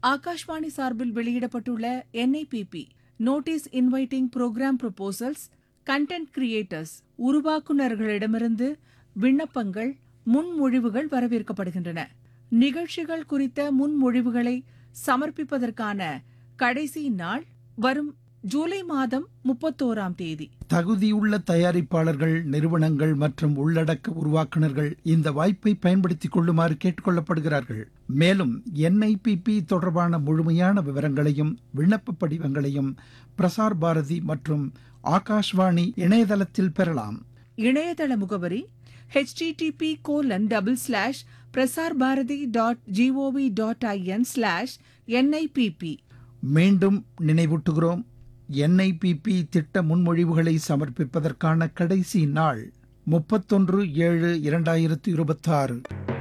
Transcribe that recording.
ஆகாஷ்வாணி சார்பில் வெளியிடப்பட்டுள்ள NIBP notice inviting programme proposals content creators உருவாக்குநர்களிடமிருந்து விண்ணப்பங்கள் முன்மொழிவுகள் வரவேற்கப்படுகின்றன நிகழ்ச்சிகள் குறித்த முன்மொழிவுகளை சமர்ப்பிப்பதற்கான கடைசி நாள் வரும் ஜூலை மாதம் முப்பத்தோராம் தேதி தகுதியுள்ள தயாரிப்பாளர்கள் நிறுவனங்கள் மற்றும் உள்ளடக்க உருவாக்குனர்கள் இந்த வாய்ப்பை பயன்படுத்திக் கொள்ளுமாறு கேட்டுக்கொள்ளப்படுகிறார்கள் மேலும் என்ஐபிபி தொடர்பான முழுமையான விவரங்களையும் விண்ணப்ப படிவங்களையும் பிரசார் பாரதி மற்றும் ஆகாஷ்வாணி இணையதளத்தில் பெறலாம் இணையதள முகவரி http colon double slash Prasar Bharati dot GOV dot IN slash NIBP மீண்டும் நினைவூட்டுகிறோம் என்ஐபிபி திட்ட முன்மொழிவுகளை சமர்ப்பிப்பதற்கான கடைசி நாள் முப்பத்தொன்று ஏழு இரண்டாயிரத்து இருபத்தாறு